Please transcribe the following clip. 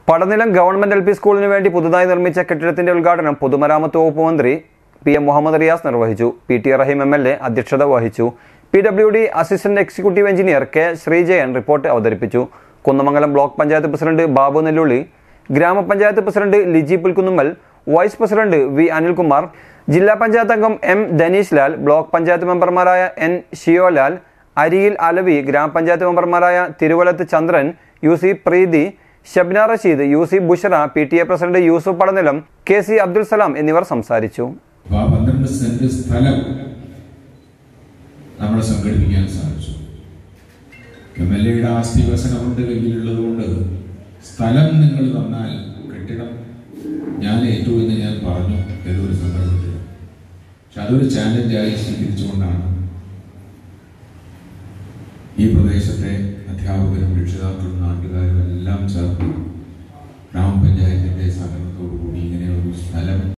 പടനിലം government L P സ്കൂളിന് വേണ്ടി പുതുതായി നിർമ്മിച്ച കെട്ടിടത്തിന്റെ ഉദ്ഘാടനം പൊതുമരാമത്ത് വകുപ്പ് മന്ത്രി പി എം മുഹമ്മദ് റിയാസ് നിർവഹിച്ചു P T Rahim M L A അധ്യക്ഷത വഹിച്ചു P W D assistant executive engineer K Sreejayan report അവതരിപ്പിച്ചു കുന്നമംഗലം ബ്ലോക്ക് പഞ്ചായത്ത് പ്രസിഡന്റ് ബാബു നെല്ലുള്ളി ഗ്രാമപഞ്ചായത്ത് president Liji Pulkunnummal vice president V Anilkumar ജില്ലാ പഞ്ചായത്ത് അംഗം എം ധനീഷ് ലാൽ ബ്ലോക്ക് പഞ്ചായത്ത് മെമ്പർമാരായ എൻ ഷിയോലാൽ അരിയിൽ അലവി ഗ്രാമപഞ്ചായത്ത് മെമ്പർമാരായ Thiruvalath Chandran U C Preethi Shabna Rasheed U C Bushara P T A president Yusuf Padanilam K C Abdul സലാം എന്നിവർ സംസാരിച്ചു അപ്പൊ ആ പന്ത്രണ്ട് സെന്റ് സ്ഥലം നമ്മൾ സംഘടിപ്പിക്കാൻ സാധിച്ചു എം എൽ എയുടെ ആസ്തി വികസന ഫണ്ട് കയ്യിലുള്ളത് കൊണ്ട് സ്ഥലം നിങ്ങൾ തന്നാൽ കെട്ടിടം ഞാൻ ഏറ്റു എന്ന് ഞാൻ പറഞ്ഞു ഏതൊരു സന്ദർഭത്തിൽ പക്ഷെ അതൊരു ചാലഞ്ചായി സ്വീകരിച്ചുകൊണ്ടാണ് ഈ പ്രദേശത്തെ അധ്യാപകരും രക്ഷിതാക്കളും നാട്ടുകാരും എല്ലാം ചേർന്ന്